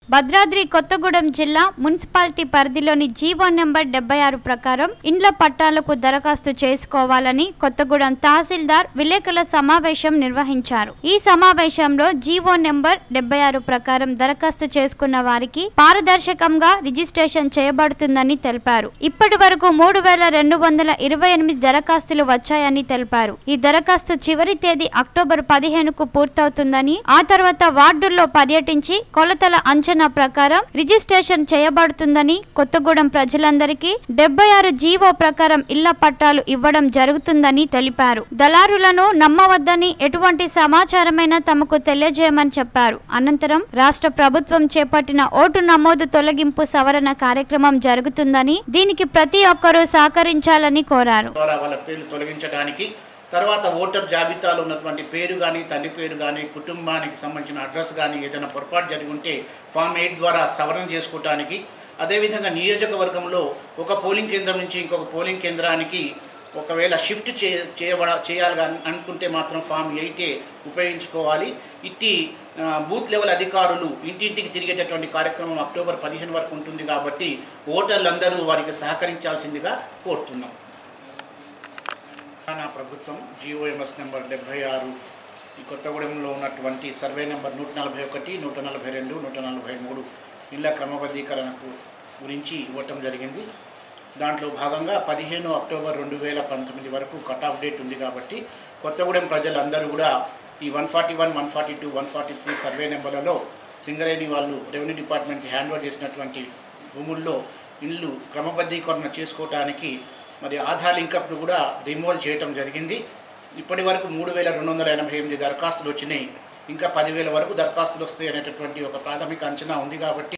భద్రాద్రి కొత్తగూడెం జిల్లా మున్సిపాలిటీ పరిధిలోని GO number డెబ్బై ఆరు ప్రకారం ఇండ్ల పట్టాలకు దరఖాస్తు చేసుకోవాలని కొత్తగూడెం తహసీల్దార్ విలేకరుల సమావేశం నిర్వహించారు ఈ సమావేశంలో జీవో నెంబర్ డెబ్బై ఆరు ప్రకారం దరఖాస్తు చేసుకున్న వారికి పారదర్శకంగా రిజిస్ట్రేషన్ చేయబడుతుందని తెలిపారు ఇప్పటి వరకు మూడు వేల రెండు వందల ఇరవై ఎనిమిది దరఖాస్తులు వచ్చాయని తెలిపారు ఈ దరఖాస్తు చివరి తేదీ అక్టోబర్ పదిహేనుకు పూర్తవుతుందని ఆ తర్వాత వార్డుల్లో పర్యటించి కొలతల అంచనా ప్రకారం రిజిస్ట్రేషన్ చేయబడుతుందని కొత్తగూడెం ప్రజలందరికీ డెబ్బై ఆరు జీవో ప్రకారం ఇళ్ల పట్టాలు ఇవ్వడం జరుగుతుందని తెలిపారు దళారులను నమ్మవద్దని ఎటువంటి సమాచారమైనా తమకు తెలియజేయమని చెప్పారు అనంతరం రాష్ట్ర ప్రభుత్వం చేపట్టిన ఓటు నమోదు తొలగింపు సవరణ కార్యక్రమం జరుగుతుందని దీనికి ప్రతి ఒక్కరూ సహకరించాలని కోరారు ద్వారా వాళ్ళ పేర్లు తొలగించడానికి తర్వాత ఓటర్ జాబితాలో ఉన్నటువంటి పేరు కానీ తండ్రి పేరు కానీ కుటుంబానికి సంబంధించిన అడ్రస్ కానీ ఏదైనా పొరపాటు జరిగి ఉంటే ఫామ్ ఎయిట్ ద్వారా సవరణ చేసుకోవటానికి అదేవిధంగా నియోజకవర్గంలో ఒక పోలింగ్ కేంద్రం నుంచి ఇంకొక పోలింగ్ కేంద్రానికి ఒకవేళ షిఫ్ట్ చే చేయబడ చేయాలి అని అనుకుంటే మాత్రం ఫామ్ ఎయిటే ఉపయోగించుకోవాలి ఇట్టి ఆ, బూత్ లెవెల్ అధికారులు ఇంటింటికి తిరిగేటటువంటి కార్యక్రమం అక్టోబర్ పదిహేను వరకు ఉంటుంది కాబట్టి ఓటర్లందరూ వారికి సహకరించాల్సిందిగా కోరుతున్నాం తెలంగాణ ప్రభుత్వం జిఓఎంఎస్ నెంబర్ డెబ్బై ఆరు ఈ కొత్తగూడెంలో ఉన్నటువంటి సర్వే నెంబర్ నూట నలభై ఒకటి నూట నలభై రెండు నూట నలభై మూడు ఇళ్ల క్రమబద్ధీకరణకు గురించి ఇవ్వటం జరిగింది దాంట్లో భాగంగా పదిహేను అక్టోబర్ రెండు వేల పంతొమ్మిది వరకు కట్ ఆఫ్ డేట్ ఉంది కాబట్టి కొత్తగూడెం ప్రజలందరూ కూడా ఈ one forty one one forty two one forty three survey నెంబర్లలో సింగరేణి వాళ్ళు రెవెన్యూ డిపార్ట్మెంట్కి హ్యాండ్ ఓవర్ చేసినటువంటి భూముల్లో ఇల్లు క్రమబద్ధీకరణ చేసుకోవటానికి మరి ఆధార్ లింకప్ను కూడా రిమూవల్ చేయటం జరిగింది ఇప్పటి వరకు మూడు వేల రెండు వందల ఎనభై ఎనిమిది దరఖాస్తులు వచ్చినాయి ఇంకా పదివేల వరకు దరఖాస్తులు వస్తాయి అనేటటువంటి ఒక ప్రాథమిక అంచనా ఉంది కాబట్టి